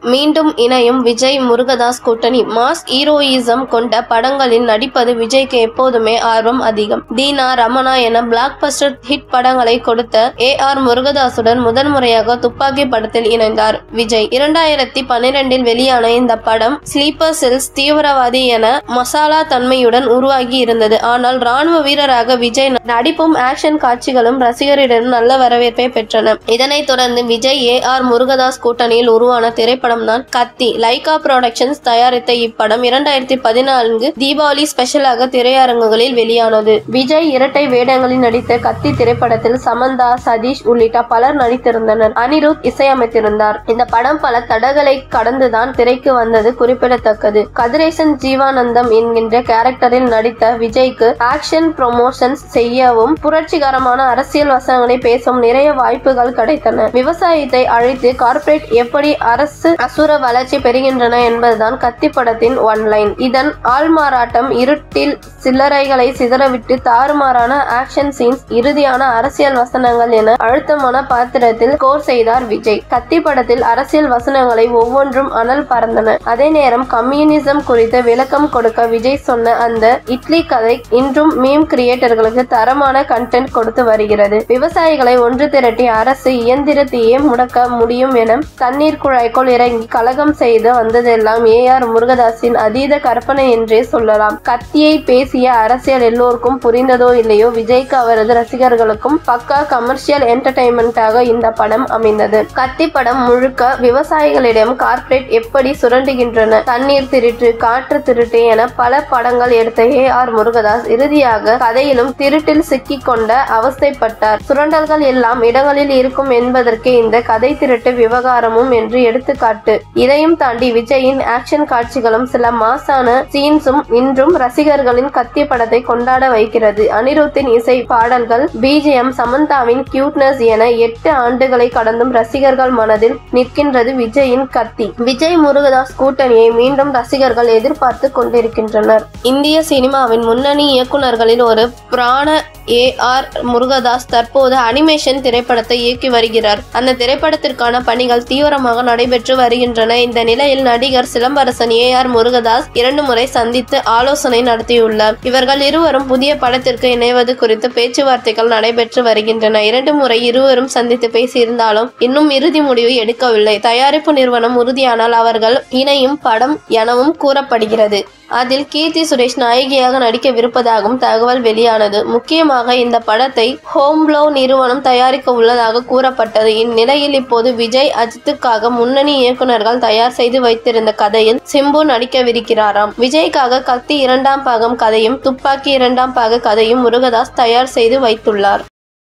மீண்டும் இணையும் விஜய் முருகதாஸ் கூட்டணி மாஸ் ஹீரோயிசம் கொண்ட படங்களில் நடிப்பது விஜய்க்கு எப்போதுமே ஆர்வம் அதிகம் தீனா ரமணா என பிளாக் பஸ்டர் ஹிட் படங்களை கொடுத்த ஏ ஆர் முருகதாசுடன் முதன் முறையாக துப்பாக்கி படத்தில் இணைந்தார் விஜய் இரண்டாயிரத்தி பன்னிரெண்டில் வெளியான இந்த படம் ஸ்லீப்பர் செல்ஸ் தீவிரவாதி என மசாலா தன்மையுடன் உருவாகி இருந்தது ஆனால் ராணுவ வீரராக விஜய் நடிப்பும் ஆக்ஷன் காட்சிகளும் ரசிகரிடம் நல்ல வரவேற்பை பெற்றன இதனைத் தொடர்ந்து விஜய் ஏ ஆர் முருகதாஸ் கூட்டணியில் உருவான திரைப்படம் தான் கத்தி லைகா புரொடக்ஷன்ஸ் தயாரித்த இப்படம் இரண்டாயிரத்தி பதினான்கு தீபாவளி ஸ்பெஷலாக திரையரங்குகளில் வெளியானது விஜய் இரட்டை வேடங்களில் நடித்த கத்தி திரைப்படத்தில் சமந்தா சதீஷ் உள்ளிட்ட பலர் நடித்திருந்தனர் அனிருத் இசையமைத்திருந்தார் இந்த படம் பல தடகளை கடந்துதான் திரைக்கு வந்தது குறிப்பிடத்தக்கது கதிரேசன் ஜீவானந்தம் என்கின்ற கேரக்டரில் நடித்த விஜய்க்கு ஆக்ஷன் ப்ரொமோஷன்ஸ் செய்யவும் புரட்சிகரமான அரசியல் வசனங்களை பேசும் நிறைய வாய்ப்புகள் கிடைத்தன விவசாயத்தை அழித்து கார்ப்பரேட் எப்படி அரசு அசுர வளர்ச்சி பெறுகின்றன என்பதுதான் கத்தி படத்தின் ஒன்லைன் இதன் ஆள்மாறாட்டம் இருட்டில் சில்லறைகளை சிதறவிட்டு தாறுமாறான ஆக்ஷன் சீன்ஸ் இறுதியான அரசியல் வசனங்கள் என அழுத்தமான பாத்திரத்தில் கோர் செய்தார் விஜய் கத்தி படத்தில் அரசியல் வசனங்களை ஒவ்வொன்றும் அனல் பறந்தன அதே நேரம் கம்யூனிசம் குறித்த விளக்கம் கொடுக்க விஜய் சொன்ன அந்த இட்லி கதை இன்றும் மீம் கிரியேட்டர்களுக்கு தரமான கண்டென்ட் கொடுத்து வருகிறது விவசாயிகளை ஒன்று திரட்டி அரசு இயந்திரத்தையே முடக்க முடியும் என தண்ணீர் குழாய்க்குள் இறங்கி கலகம் செய்து வந்ததெல்லாம் ஏ ஆர் முருகதாஸின் அதீத கற்பனை என்றே சொல்லலாம் கத்தியை பேசிய அரசியல் எல்லோருக்கும் புரிந்ததோ இல்லையோ விஜய்க்கு அவரது ரசிகர்களுக்கும் பக்கா கமர்ஷியல் என்டர்டைன்மெண்டாக இந்த படம் அமைந்தது கத்தி படம் முழுக்க விவசாயிகளிடம் கார்ப்பரேட் எப்படி சுரண்டுகின்றன தண்ணீர் திருட்டு காற்று திருட்டு என பல படங்கள் எடுத்த ஏ ஆர் முருகதாஸ் இறுதியாக கதையிலும் திருட்டில் சிக்கிக் கொண்ட அவஸ்தைப்பட்டார் சுரண்டல்கள் எல்லாம் இடங்களில் இருக்கும் என்பதற்கே இந்த கதை திருட்டு விவகாரமும் என்று எடுத்துக்காட்டு இதையும் தாண்டி விஜயின் ஆக்ஷன் காட்சிகளும் சில மாசான சீன்ஸும் இன்றும் ரசிகர்களின் கத்தி படத்தை கொண்டாட வைக்கிறது அனிருத்தின் இசை பாடல்கள் பிஜிஎம் சமந்தாவின் கியூட்னஸ் என எட்டு ஆண்டுகளை கடந்தும் ரசிகர்கள் மனதில் நிற்கின்றது விஜயின் கத்தி விஜய் முருகதாஸ் கூட்டணியை மீண்டும் ரசிகர்கள் எதிர்பார்த்து கொண்டிருக்கின்றனர் இந்திய சினிமாவின் முன்னணி இயக்குனர்களில் ஒரு பிராண ஏ ஆர் முருகதாஸ் தற்போது அனிமேஷன் திரைப்படத்தை இயக்கி வருகிறார் அந்த திரைப்படத்திற்கான பணிகள் தீவிரமாக நடைபெற்று வருகின்றன இந்த நிலையில் நடிகர் சிலம்பரசன் ஏ ஆர் முருகதாஸ் இரண்டு முறை சந்தித்து ஆலோசனை நடத்தியுள்ளார் இவர்கள் இருவரும் புதிய படத்திற்கு இணைவது குறித்து பேச்சுவார்த்தைகள் நடைபெற்று வருகின்றன இரண்டு முறை இருவரும் சந்தித்து பேசியிருந்தாலும் இன்னும் இறுதி முடிவு எடுக்கவில்லை தயாரிப்பு நிறுவனம் உறுதியானால் அவர்கள் இணையும் படம் எனவும் கூறப்படுகிறது அதில் கீர்த்தி சுரேஷ் நாயகியாக நடிக்கவிருப்பதாகவும் தகவல் வெளியானது முக்கியமாக இந்த படத்தை ஹோம்ப்ளோ நிறுவனம் தயாரிக்க உள்ளதாக கூறப்பட்டது இந்நிலையில் இப்போது விஜய் அஜித்துக்காக முன்னணி இயக்குனர்கள் தயார் செய்து வைத்திருந்த கதையில் சிம்பு நடிக்கவிருக்கிறாராம் விஜய்க்காக கத்தி இரண்டாம் பாகம் கதையும் துப்பாக்கி இரண்டாம் பாக கதையும் முருகதாஸ் தயார் செய்து வைத்துள்ளார்